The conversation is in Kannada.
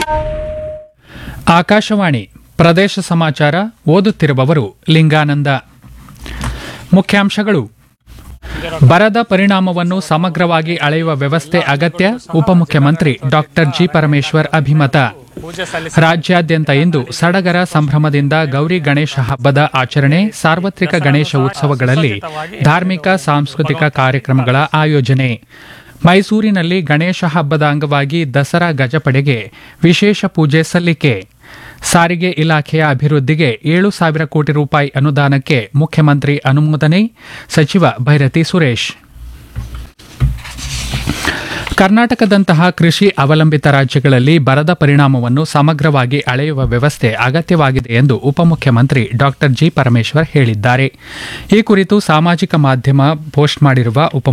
ಆಕಾಶವಾಣಿ ಪ್ರದೇಶ ಸಮಾಚಾರ ಓದುತ್ತಿರುವವರು ಲಿಂಗಾನಂದ ಮುಖ್ಯಾಂಶಗಳು ಬರದ ಪರಿಣಾಮವನ್ನು ಸಮಗ್ರವಾಗಿ ಅಳೆಯುವ ವ್ಯವಸ್ಥೆ ಅಗತ್ಯ ಉಪಮುಖ್ಯಮಂತ್ರಿ ಡಾಕ್ಟರ್ ಜಿ ಪರಮೇಶ್ವರ್ ಅಭಿಮತ ರಾಜ್ಯಾದ್ಯಂತ ಇಂದು ಸಡಗರ ಸಂಭ್ರಮದಿಂದ ಗೌರಿ ಗಣೇಶ ಹಬ್ಬದ ಆಚರಣೆ ಸಾರ್ವತ್ರಿಕ ಗಣೇಶ ಉತ್ಸವಗಳಲ್ಲಿ ಧಾರ್ಮಿಕ ಸಾಂಸ್ಕೃತಿಕ ಕಾರ್ಯಕ್ರಮಗಳ ಆಯೋಜನೆ ಮೈಸೂರಿನಲ್ಲಿ ಗಣೇಶ ಹಬ್ಬದ ಅಂಗವಾಗಿ ದಸರಾ ಗಜಪಡೆಗೆ ವಿಶೇಷ ಪೂಜೆ ಸಲ್ಲಿಕೆ ಸಾರಿಗೆ ಇಲಾಖೆಯ ಅಭಿವೃದ್ಧಿಗೆ ಏಳು ಸಾವಿರ ಕೋಟಿ ರೂಪಾಯಿ ಅನುದಾನಕ್ಕೆ ಮುಖ್ಯಮಂತ್ರಿ ಅನುಮೋದನೆ ಸಚಿವ ಭೈರತಿ ಸುರೇಶ್ ಕರ್ನಾಟಕದಂತಹ ಕೃಷಿ ಅವಲಂಬಿತ ರಾಜ್ಯಗಳಲ್ಲಿ ಬರದ ಪರಿಣಾಮವನ್ನು ಸಮಗ್ರವಾಗಿ ಅಳೆಯುವ ವ್ಯವಸ್ಥೆ ಅಗತ್ಯವಾಗಿದೆ ಎಂದು ಉಪಮುಖ್ಯಮಂತ್ರಿ ಡಾಕ್ಟರ್ ಜಿ ಪರಮೇಶ್ವರ್ ಹೇಳಿದ್ದಾರೆ ಈ ಕುರಿತು ಸಾಮಾಜಿಕ ಮಾಧ್ಯಮ ಪೋಸ್ಟ್ ಮಾಡಿರುವ ಉಪ